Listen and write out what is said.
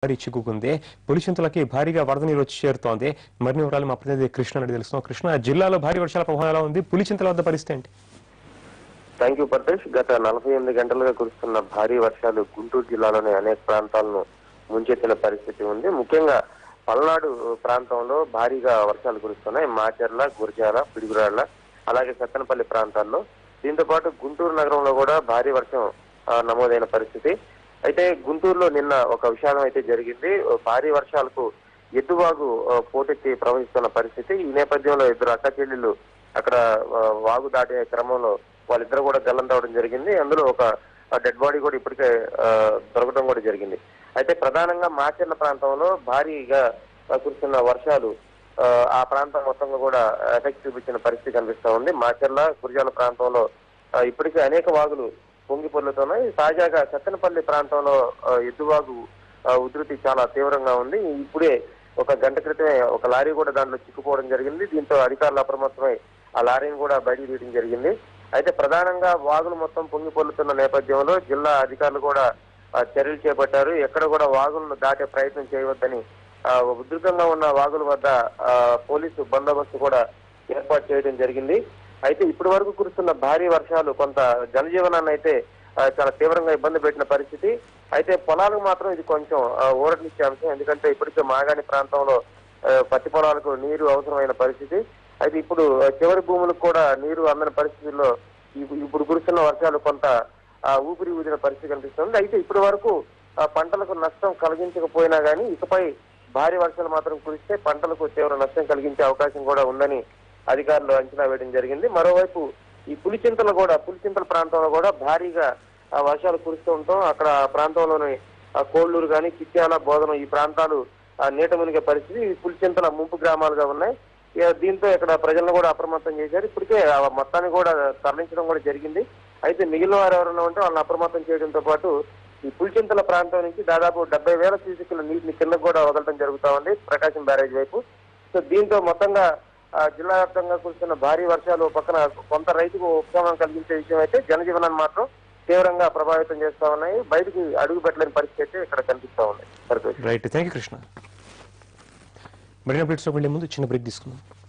భారీ చిక్కుకుంది పులిచింతలకి భారీగా వరద నీరు వచ్చి చేరుతోంది మరిన్ని వివరాలు మా ప్రతినిధి కృష్ణ అడిగి తెలుస్తున్నాం కృష్ణ జిల్లాలో భారీ వర్షాల ప్రభావం ఎలా ఉంది పులిచింతల వద్ద పరిస్థితి ఏంటి థ్యాంక్ యూ పర్వేష్ గత నలభై ఎనిమిది గంటలుగా కురుస్తున్న భారీ వర్షాలు గుంటూరు జిల్లాలోని అనేక ప్రాంతాలను ముంచెత్తిన పరిస్థితి ఉంది ముఖ్యంగా పల్నాడు ప్రాంతంలో భారీగా వర్షాలు కురుస్తున్నాయి మాచర్ల గురజాల పిడుగురాళ్ల అలాగే సత్తెనపల్లి ప్రాంతాల్లో దీంతో పాటు గుంటూరు నగరంలో కూడా భారీ వర్షం ఆ, నమోదైన పరిస్థితి అయితే గుంటూరులో నిన్న ఒక విషాదం అయితే జరిగింది భారీ వర్షాలకు ఎద్దువాగు ఆ, పోటెత్తి ప్రవహిస్తున్న పరిస్థితి ఈ నేపథ్యంలో ఇద్దరు అక్క చెల్లెళ్ళు అక్కడ ఆ, వాగు దాటే క్రమంలో వాళ్ళిద్దరు కూడా గల్లం తవ్వడం జరిగింది అందులో ఒక డెడ్ బాడీ కూడా ఇప్పటికే ఆ, దొరకడం కూడా జరిగింది అయితే ప్రధానంగా మాచర్ల ప్రాంతంలో భారీగా ఆ, కురుస్తున్న వర్షాలు ఆ, ఆ ప్రాంతం మొత్తంగా కూడా ఎఫెక్ట్ చూపించిన పరిస్థితి కనిపిస్తా ఉంది మాచర్ల గురిజాల ప్రాంతంలో ఆ, ఇప్పటికే అనేక వాగులు పొంగి పొర్లుతున్నాయి తాజాగా సత్తెనపల్లి ప్రాంతంలో ఆ, ఎద్దువాగు ఆ, ఉధృతి చాలా తీవ్రంగా ఉంది ఇప్పుడే ఒక గంట క్రితమే ఒక లారీ కూడా దాంట్లో చిక్కుపోవడం జరిగింది దీంతో అధికారులు అప్రమత్తమై ఆ లారీని కూడా బయటికి తీయడం జరిగింది అయితే ప్రధానంగా వాగులు మొత్తం పొంగి పొర్లుతున్న నేపథ్యంలో జిల్లా అధికారులు కూడా ఆ, చర్యలు చేపట్టారు ఎక్కడ కూడా వాగులను దాటే ప్రయత్నం చేయవద్దని ఆ, ఉధృతంగా ఉన్న వాగుల వద్ద ఆ, పోలీసు బందోబస్తు కూడా ఏర్పాటు చేయడం జరిగింది అయితే ఇప్పటి వరకు కురుస్తున్న భారీ వర్షాలు కొంత జనజీవనాన్ని అయితే ఆ, చాలా తీవ్రంగా ఇబ్బంది పెట్టిన పరిస్థితి అయితే పొలాలకు మాత్రం ఇది కొంచెం ఆ, ఊరటనిచ్చే అంశం ఎందుకంటే ఇప్పటికే మాగాణి ప్రాంతంలో ఆ, పత్తి పొలాలకు నీరు అవసరమైన పరిస్థితి అయితే ఇప్పుడు ఆ, చివరి భూములకు కూడా నీరు అందని పరిస్థితుల్లో ఇప్పు- ఇప్పుడు కురుస్తున్న వర్షాలు కొంత ఆ, ఊపిరి ఊదిన పరిస్థితి కనిపిస్తుంది అయితే ఇప్పటి వరకు ఆ, పంటలకు నష్టం కలిగించకపోయినా గానీ ఇకపై భారీ వర్షాలు మాత్రం కురిస్తే పంటలకు తీవ్ర నష్టం కలిగించే అవకాశం కూడా ఉందని అధికారులు అంచనా వేయడం జరిగింది మరోవైపు ఈ పులిచింతలు కూడా పులిచింతల ప్రాంతంలో కూడా భారీగా ఆ, వర్షాలు కురుస్తూ ఉంటాం అక్కడ ఆ ప్రాంతంలోని ఆ, కోళ్ళూరు కానీ చిట్యాల బోధనం ఈ ప్రాంతాలు ఆ, నీట మునిగే పరిస్థితి ఈ పులిచింతల ముంపు గ్రామాలుగా ఉన్నాయి ఇక దీంతో ఇక్కడ ప్రజలను కూడా అప్రమత్తం చేశారు ఇప్పటికే ఆ మొత్తాన్ని కూడా తరలించడం కూడా జరిగింది అయితే మిగిలిన వారు ఎవరైనా ఉంటే వాళ్ళని అప్రమత్తం చేయడంతో పాటు ఈ పులిచింతల ప్రాంతం నుంచి దాదాపు డెబ్బై వేల క్యూసెక్ల నీటిని కింద కూడా వదలడం జరుగుతా ఉంది ప్రకాశం బ్యారేజ్ వైపు సో దీంతో మొత్తంగా ఆ, జిల్లా వ్యాప్తంగా కురుస్తున్న భారీ వర్షాలు ఓ పక్కన కొంత రైతుకు ఉపశమనం కలిగించే విషయం అయితే జనజీవనాన్ని మాత్రం తీవ్రంగా ప్రభావితం చేస్తా ఉన్నాయి బయటికి అడుగు పెట్టలేని పరిస్థితి అయితే ఇక్కడ కనిపిస్తా ఉంది సరిపోయింది రైట్ థ్యాంక్ యూ కృష్ణ మరిన్ని అప్డేట్స్ వెళ్లే ముందు చిన్న బ్రేక్ తీసుకుందాం